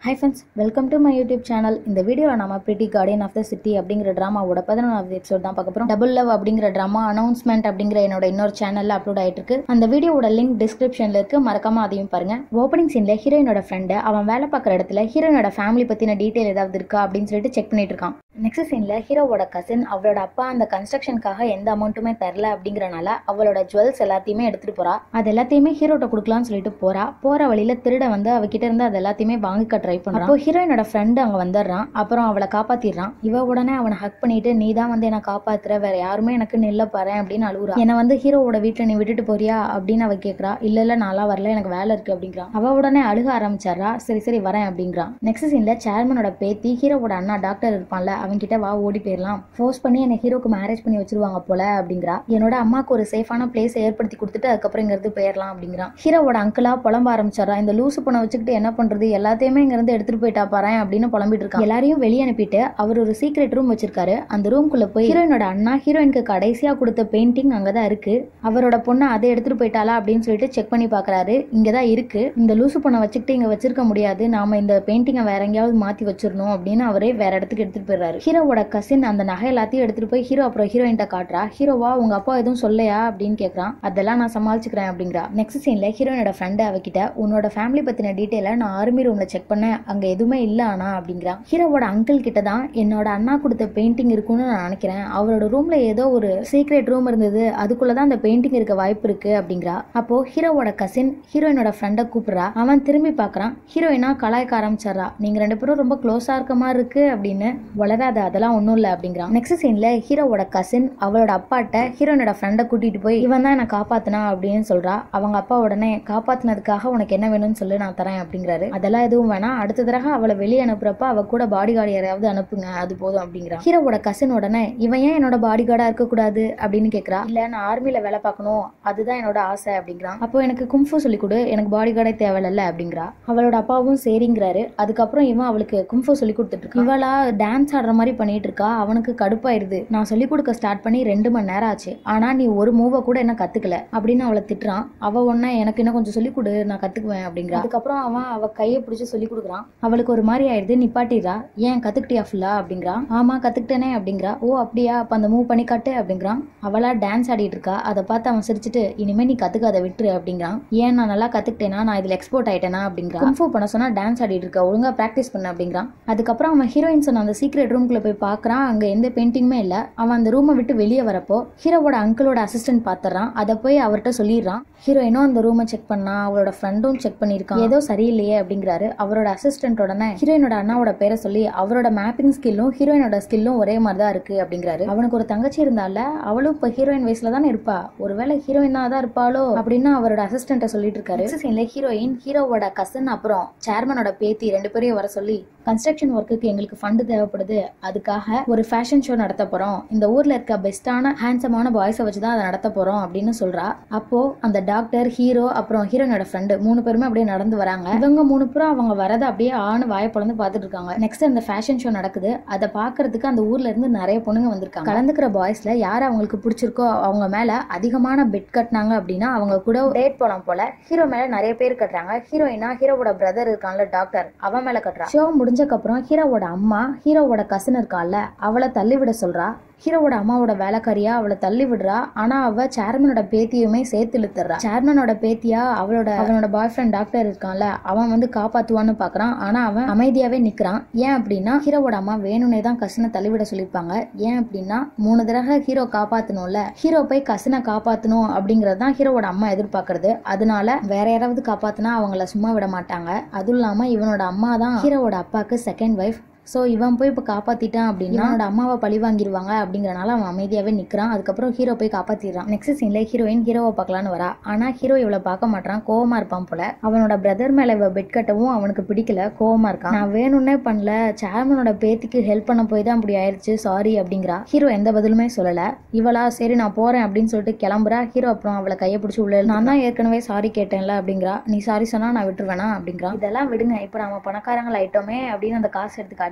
high friends welcome to my YouTube channel இந்த வீடியோவில் நம்ம pretty guardian of the city அப்படிங்கிற ட்ராமாவோட பதினொன்றாவது எபிசோட் தான் பார்க்க போகிறோம் டபுள் லவ் அப்படிங்கிற ட்ராமா அனௌன்ஸ்மெண்ட் அப்படிங்கிற என்னோட இன்னொரு சேனலில் அப்லோட் ஆயிட்டு இருக்கு அந்த வீடியோவோட லிங்க் டிஸ்கிரிப்ஷனில் இருக்கு மறக்காம அதையும் பாருங்க ஓப்பனிங் சீனில் ஹீரோயினோட ஃப்ரெண்டு அவன் வேலை பார்க்குற இடத்துல ஹீரோயினோட ஃபேமிலி பற்றின டீட்டெயில் ஏதாவது இருக்கா அப்படின்னு சொல்லிட்டு செக் பண்ணிட்டு இருக்கான் நெக்ஸ்ட் சீனில் ஹீரோவோட கசின் அவளோட அப்பா அந்த கன்ஸ்ட்ரக்ஷனுக்காக எந்த அமௌண்ட்டுமே தரல அப்படிங்கறனால அவளோட ஜுவல்ஸ் எல்லாத்தையுமே எடுத்துட்டு போறா அது எல்லாத்தையுமே ஹீரோட்ட கொடுக்கலாம்னு சொல்லிட்டு போறா போற வழியில திருட வந்து அவகிட்ட இருந்து அது எல்லாத்தையுமே வாங்கிக்க ட்ரை பண்றான் அப்போ ஹீரோயினோட ஃப்ரெண்டு அங்க வந்துடுறான் அப்புறம் அவளை காப்பாத்திடுறான் இவ உடனே அவனை ஹக் பண்ணிட்டு நீ தான் வந்து என்ன காப்பாத்துற வேற யாருமே எனக்கு நில்ல பாரு அப்படின்னு அழுகுறா என்னை வந்து ஹீரோவோட வீட்டுல நீ விட்டுட்டு போறியா அப்படின்னு அவ கேக்குறா இல்ல இல்ல நான்லாம் வரல எனக்கு வேலை இருக்கு அப்படிங்கிறான் அவ உடனே அழுக ஆரம்பிச்சாரா சரி சரி வரேன் அப்படிங்கிறான் நெக்ஸ்ட் சீன்ல சேர்மனோட பேத்தி ஹீரோவோட அண்ணா டாக்டர் இருப்பான்ல அவன் கிட்ட வா ஓடி போயிடலாம் ஃபோர்ஸ் பண்ணி என்னை ஹீரோக்கு மேரேஜ் பண்ணி வச்சிருவாங்க போல அப்படிங்கிறா என்னோட அம்மாக்கு ஒரு சேஃபான பிளேஸ் ஏற்படுத்தி கொடுத்துட்டு அதுக்கப்புறம் இங்கிருந்து போயிடலாம் அப்படிங்கிறான் ஹீரோவோட அங்கிளா புலம்ப ஆரம்பிச்சாரா இந்த லூசு பொண்ணை வச்சுக்கிட்டு என்ன பண்றது எல்லாத்தையுமே இங்க இருந்து எடுத்துட்டு போயிட்டா பாரு அப்படின்னு புலம்பிட்டு இருக்கான் எல்லாரையும் வெளியே அனுப்பிட்டு அவர் ஒரு சீக்ரெட் ரூம் வச்சிருக்காரு அந்த ரூம்குள்ள போய் ஹீரோயினோட அண்ணா ஹீரோயினுக்கு கடைசியா கொடுத்த பெயிண்டிங் அங்கதான் இருக்கு அவரோட பொண்ணை அதை எடுத்துட்டு போயிட்டாளா அப்படின்னு சொல்லிட்டு செக் பண்ணி பாக்குறாரு இங்கதான் இருக்கு இந்த லூசு பொண்ணை வச்சுக்கிட்டு இங்க வச்சிருக்க முடியாது நாம இந்த பெயிண்டிங்கை வேற எங்கேயாவது மாத்தி வச்சிடணும் அப்படின்னு அவரே வேற இடத்துக்கு எடுத்துட்டு போயிடுறாரு ஹீரோவோட கசின் அந்த நகை எல்லாத்தையும் எடுத்துட்டு போய் ஹீரோ அப்புறம் ஹீரோயின்ட்ட காட்டுறா ஹீரோவா உங்க அப்பா எதுவும் சொல்லையா அப்படின்னு கேக்குறான் அதெல்லாம் நான் சமாளிச்சுக்கிறேன் அப்படிங்கிறா நெக்ஸ்ட் சீன்ல ஹீரோயினோட ஃப்ரெண்டு அவகிட்ட உன்னோட ஃபேமிலி பத்தின டீட்டெயில நான் ஆர்மி ரூம்ல செக் பண்ணேன் அங்க எதுவுமே இல்ல ஆனா அப்படிங்கிறான் ஹீரோவோட அங்கிள் கிட்ட தான் என்னோட அண்ணா கொடுத்த பெயிண்டிங் இருக்கும்னு நான் நினைக்கிறேன் அவரோட ரூம்ல ஏதோ ஒரு சீக்ரெட் ரூம் இருந்தது அதுக்குள்ளதான் அந்த பெயிண்டிங் இருக்க வாய்ப்பு இருக்கு அப்படிங்கிறா அப்போ ஹீரோவோட கசின் ஹீரோயினோட ஃப்ரெண்டை கூப்பிடுறா அவன் திரும்பி பார்க்கறான் ஹீரோயினா கலாய்க்க ஆரம்பிச்சிடறா நீங்க ரெண்டு பேரும் ரொம்ப க்ளோஸா இருக்க மாதிரி இருக்கு அப்படின்னு வளராத அதெல்லாம் ஒன்றும் இல்லை அப்படிங்கிறான் நெக்ஸ்ட் சீன்ல ஹீரோவோட கசின் அவளோட அப்பாட்ட ஹீரோயினோட ஃப்ரெண்டை கூட்டிட்டு போய் இவன் தான் என்னை காப்பாத்தினா அப்படின்னு சொல்றா அவங்க அப்பா உடனே காப்பாத்தினதுக்காக உனக்கு என்ன வேணும்னு சொல்லு நான் தரேன் அப்படிங்கிறாரு அதெல்லாம் எதுவும் வேணாம் அடுத்த தடவை அவளை வெளியே அனுப்புறப்ப அவ கூட பாடி கார்டு யாரையாவது அனுப்புங்க அது போதும் அப்படிங்கிறான் ஹீரோவோட கசின் உடனே இவன் ஏன் என்னோட பாடி கார்டா இருக்கக்கூடாது அப்படின்னு கேட்கறா இல்ல நான் ஆர்மியில வேலை பார்க்கணும் அதுதான் என்னோட ஆசை அப்படிங்கிறான் அப்போ எனக்கு கும்ஃபு சொல்லி கொடு எனக்கு பாடி கார்டே தேவையில்ல அப்படிங்கிறா அவளோட அப்பாவும் சரிங்கிறாரு அதுக்கப்புறம் இவன் அவளுக்கு கும்ஃபு சொல்லி கொடுத்துட்டு இருக்கா இவளா டான்ஸ் ஆடுற மாதிரி பண்ணிட்டு இருக்கா அவனுக்கு கடுப்பாயிருது நான் சொல்லி கொடுக்க ஸ்டார்ட் பண்ணி ரெண்டு மணி நேரம் ஆச்சு ஆனா நீ ஒரு மூவை கூட என்ன கத்துக்கல அப்படின்னு அவளை திட்டுறான் அவ ஒன்ன எனக்கு இன்னும் கொஞ்சம் சொல்லி கொடு நான் கத்துக்குவேன் அப்படிங்கிறா அதுக்கப்புறம் அவன் அவ கையை பிடிச்சி சொல்லி கொடுக்குறான் அவளுக்கு ஒரு மாதிரி ஆயிடுது நிப்பாட்டிடுறா ஏன் கத்துக்கிட்டியா ஃபுல்லா அப்படிங்கிறான் ஆமா கத்துக்கிட்டேனே அப்படிங்கிறா ஓ அப்படியா அப்ப அந்த மூவ் பண்ணி காட்டு அப்படிங்கிறான் அவளா டான்ஸ் ஆடிட்டு இருக்கா அதை பார்த்து அவன் சிரிச்சிட்டு இனிமே நீ கத்துக்காத விட்டுரு அப்படிங்கிறான் ஏன் நான் நல்லா கத்துக்கிட்டேனா நான் இதுல எக்ஸ்போர்ட் ஆயிட்டேனா அப்படிங்கிறான் கும்ஃபு பண்ண சொன்னா டான்ஸ் ஆடிட்டு இருக்கா ஒழுங்கா பிராக்டிஸ் பண்ண அப்படிங்கிறான் அதுக்கப்புறம் அவன் ஹீரோயின் சொன்ன அந்த சீக்ரெட் ரூம்குள்ள போய் பார்க்கறான் அங்க எந்த பெயிண்டிங்குமே இல்ல அவன் அந்த ரூமை விட்டு வெளியே வரப்போ ஹீரோவோட அங்கிளோட அசிஸ்டன்ட் பாத்துறான் அதை போய் அவர்கிட்ட சொல்லிடுறான் ஹீரோயினும் அந்த ரூமை செக் பண்ணா அவளோட ஃப்ரெண்டும் செக் பண்ணிருக்கான் ஏதோ சரியில்லையே அப்படிங்கிறாரு அவரோட அசிஸ்டன்ட் உடனே ஹீரோயினோட அண்ணாவோட பேரை சொல்லி அவரோட மேப்பிங் ஸ்கில்லும் ஹீரோயினோட ஸ்கில்லும் ஒரே மாதிரி தான் இருக்கு அப்படிங்கிறாரு அவனுக்கு ஒரு தங்கச்சி இருந்தால அவளும் இப்ப ஹீரோயின் வயசுல தானே இருப்பா ஒருவேளை ஹீரோயினா தான் இருப்பாளோ அப்படின்னு அவரோட அசிஸ்டன்ட்ட சொல்லிட்டு இருக்காரு சீன்ல ஹீரோயின் ஹீரோவோட கசன் அப்புறம் சேர்மனோட பேத்தி ரெண்டு பேரையும் வர சொல்லி கன்ஸ்ட்ரக்ஷன் ஒர்க்குக்கு எங்களுக்கு ஃபண்டு தேவைப்படுது அதுக்காக ஒரு ஃபேஷன் ஷோ நடத்த போறோம் இந்த ஊர்ல இருக்க பெஸ்டான ஹேண்ட்ஸமான பாய்ஸை வச்சு தான் அதை நடத்த போறோம் அப்படின்னு சொல்றா அப்போ அந்த டாக்டர் ஹீரோ அப்புறம் ஹீரோனோட ஃப்ரெண்டு மூணு பேருமே அப்படியே நடந்து வராங்க இவங்க மூணு பேரும் அவங்க வரதை அப்படியே ஆணு வாய பொழந்து பார்த்துட்டு இருக்காங்க நெக்ஸ்ட் அந்த ஃபேஷன் ஷோ நடக்குது அதை பாக்குறதுக்கு அந்த ஊர்ல இருந்து நிறைய பொண்ணுங்க வந்திருக்காங்க கலந்துக்கிற பாய்ஸ்ல யார் அவங்களுக்கு பிடிச்சிருக்கோ அவங்க மேல அதிகமான பெட் கட்டினாங்க அப்படின்னா அவங்க கூட டேட் போலாம் போல ஹீரோ மேல நிறைய பேர் கட்டுறாங்க ஹீரோயினா ஹீரோவோட பிரதர் இருக்கான்ல டாக்டர் அவன் மேல கட்டுறா ஷோ முடிஞ்சக்கப்புறம் ஹீரோவோட அம்மா ஹீரோவோட கசின் இருக்கான்ல அவளை தள்ளி விட சொல்றா ஹீரோவோட அம்மாவோட வேலைக்காரியா அவளை தள்ளி விடுறா ஆனா அவ சேர்மனோட பேத்தியுமே சேர்த்து இழுத்துறா சேர்மனோட பேத்தியா அவளோட அவனோட பாய் ஃப்ரெண்ட் டாக்டர் இருக்கான்ல அவன் வந்து காப்பாத்துவான்னு பாக்குறான் ஆனா அவன் அமைதியாவே நிக்கிறான் ஏன் அப்படின்னா ஹீரோவோட அம்மா வேணும்னே தான் கசினை தள்ளிவிட சொல்லியிருப்பாங்க ஏன் அப்படின்னா மூணு தடவை ஹீரோ காப்பாத்தணும்ல ஹீரோ போய் கசினை காப்பாத்தணும் அப்படிங்கறது தான் ஹீரோவோட அம்மா எதிர்பார்க்கறது அதனால வேற யாராவது காப்பாத்தினா அவங்கள சும்மா விட மாட்டாங்க அதுவும் இல்லாம இவனோட அம்மா தான் ஹீரோவோட அப்பாவுக்கு செகண்ட் ஒய்ஃப் ஸோ இவன் போய் இப்போ காப்பாத்திட்டான் அப்படின்னா அவனோட அம்மாவை பழி வாங்கிடுவாங்க அப்படிங்கறனால அவன் அமைதியாவே நிக்கிறான் அதுக்கப்புறம் ஹீரோ போய் காப்பாத்திடுறான் நெக்ஸ்ட் சீன்ல ஹீரோயின் ஹீரோவை பார்க்கலான்னு வரா ஆனா ஹீரோ இவளை பார்க்க மாட்டான் கோவமா இருப்பான் போல அவனோட பிரதர் மேல இவ பெட் கட்டவும் அவனுக்கு பிடிக்கல கோவமா இருக்கான் நான் வேணும்னே பண்ணல சேர்மனோட பேத்திக்கு ஹெல்ப் பண்ண போய் தான் அப்படி ஆயிடுச்சு சாரி அப்படிங்கிறா ஹீரோ எந்த பதிலுமே சொல்லல இவளா சரி நான் போறேன் அப்படின்னு சொல்லிட்டு கிளம்புறா ஹீரோ அப்புறம் அவளை கையை பிடிச்சி உள்ள இழுத்து, நான் தான் ஏற்கனவே சாரி கேட்டேன்ல அப்படிங்கிறா நீ சாரி சொன்னா நான் விட்டுருவேனா அப்படிங்கிறா இதெல்லாம் விடுங்க இப்போ நம்ம பணக்காரங்கள் ஆயிட்டோமே அப்படின்னு அந்த காசு எடுத்து காட்டிட்டு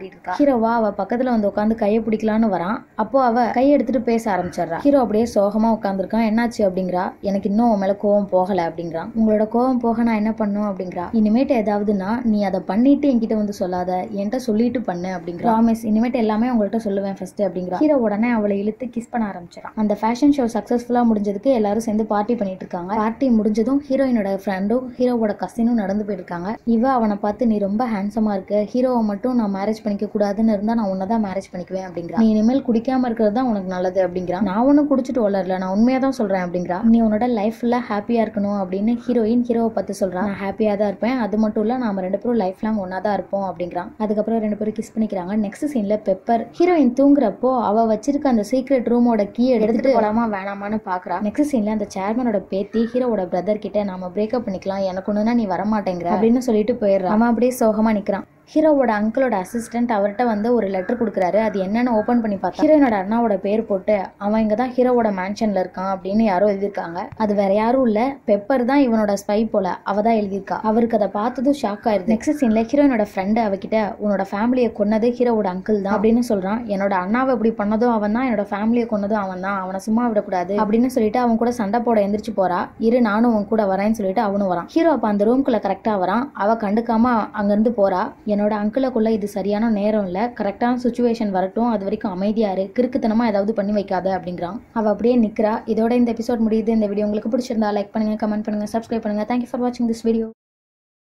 ஆடிட்டு இருக்கா ஹீரோவா அவ பக்கத்துல வந்து உட்காந்து கையை பிடிக்கலான்னு வரான் அப்போ அவ கை எடுத்துட்டு பேச ஆரம்பிச்சிடுறா ஹீரோ அப்படியே சோகமா உட்காந்துருக்கான் என்னாச்சு அப்படிங்கிறா எனக்கு இன்னும் உன் மேல கோவம் போகல அப்படிங்கிறான் உங்களோட கோவம் போக நான் என்ன பண்ணும் அப்படிங்கிறா இனிமேட்டு ஏதாவதுன்னா நீ அதை பண்ணிட்டு என்கிட்ட வந்து சொல்லாத என்கிட்ட சொல்லிட்டு பண்ணு அப்படிங்கிற ப்ராமிஸ் இனிமேட்டு எல்லாமே உங்கள்கிட்ட சொல்லுவேன் ஃபர்ஸ்ட் அப்படிங்கிறா ஹீரோ உடனே அவளை இழுத்து கிஸ் பண்ண ஆரம்பிச்சிடான் அந்த ஃபேஷன் ஷோ சக்ஸஸ்ஃபுல்லா முடிஞ்சதுக்கு எல்லாரும் சேர்ந்து பார்ட்டி பண்ணிட்டு இருக்காங்க பார்ட்டி முடிஞ்சதும் ஹீரோயினோட ஃப்ரெண்டும் ஹீரோவோட கசினும் நடந்து போயிருக்காங்க இவ அவனை பார்த்து நீ ரொம்ப ஹேண்ட்ஸமா இருக்க ஹீரோவை மட்டும் நான் மேரேஜ் பண்ணிக்க கூடாதுன்னு இருந்தா நான் உன்னை தான் மேரேஜ் பண்ணிக்குவேன் அப்படிங்கிறா நீ இனிமேல் குடிக்காம இருக்கிறது தான் உனக்கு நல்லது அப்படிங்கிறான் நான் ஒன்றும் குடிச்சிட்டு வளரல நான் உண்மையா தான் சொல்றேன் அப்படிங்கிறா நீ உன்னோட லைஃப் ஃபுல்லா ஹாப்பியா இருக்கணும் அப்படின்னு ஹீரோயின் ஹீரோவை பார்த்து சொல்றா நான் ஹாப்பியா தான் இருப்பேன் அது மட்டும் இல்ல நாம ரெண்டு பேரும் லைஃப் லாங் ஒன்னா தான் இருப்போம் அப்படிங்கிறான் அதுக்கப்புறம் ரெண்டு பேரும் கிஸ் பண்ணிக்கிறாங்க நெக்ஸ்ட் சீன்ல பெப்பர் ஹீரோயின் தூங்குறப்போ அவ வச்சிருக்க அந்த சீக்ரெட் ரூமோட கீ எடுத்துட்டு போலாமா வேணாமான்னு பாக்குறா நெக்ஸ்ட் சீன்ல அந்த சேர்மனோட பேத்தி ஹீரோவோட பிரதர் கிட்ட நாம பிரேக்கப் பண்ணிக்கலாம் எனக்கு ஒண்ணுனா நீ வரமாட்டேங்கிற அப்படின்னு சொல்லிட்டு போயிடுறான் அவன் அப்படியே சோகமா நிக்கிறான் ஹீரோவோட அங்கிளோட அசிஸ்டன்ட் அவர்கிட்ட வந்து ஒரு லெட்டர் கொடுக்குறாரு அது என்னன்னு ஓப்பன் பண்ணி பார்த்தா ஹீரோயினோட அண்ணாவோட பேர் போட்டு அவன் இங்க தான் ஹீரோவோட மேன்ஷன்ல இருக்கான் அப்படின்னு யாரோ எழுதியிருக்காங்க அது வேற யாரும் இல்ல பெப்பர் தான் இவனோட ஸ்பை போல அவ தான் எழுதியிருக்கா அவருக்கு அதை பார்த்ததும் ஷாக் ஆயிருது நெக்ஸ்ட் சீன்ல ஹீரோயினோட ஃப்ரெண்டு அவகிட்ட உன்னோட ஃபேமிலியை கொன்னது ஹீரோவோட அங்கிள் தான் அப்படின்னு சொல்றான் என்னோட அண்ணாவை இப்படி பண்ணதும் அவன் தான் என்னோட ஃபேமிலியை கொன்னதும் அவன் தான் அவனை சும்மா விடக்கூடாது அப்படின்னு சொல்லிட்டு அவன் கூட சண்டை போட எந்திரிச்சு போறா இரு நானும் உன் கூட வரேன்னு சொல்லிட்டு அவனும் வரான் ஹீரோ அப்ப அந்த ரூம்குள்ள கரெக்டா வரான் அவ கண்டுக்காம அங்கிருந்து போறா என்னோட அங்கிளுக்குள்ள இது சரியான நேரம் இல்ல கரெக்டான சுச்சுவேஷன் வரட்டும் அது வரைக்கும் அமைதியா இரு கிறுக்குத்தனமா ஏதாவது பண்ணி வைக்காத அப்படிங்கிறான் அவ அப்படியே நிக்கிறா இதோட இந்த எபிசோட் முடியுது இந்த வீடியோ உங்களுக்கு பிடிச்சிருந்தா லைக் பண்ணுங்க கமெண்ட் பண்ணுங்க சப்ஸ்கிரைப் பண்ணுங்க தேங்க்யூ ஃபார் வாட்சிங் திஸ் வீடியோ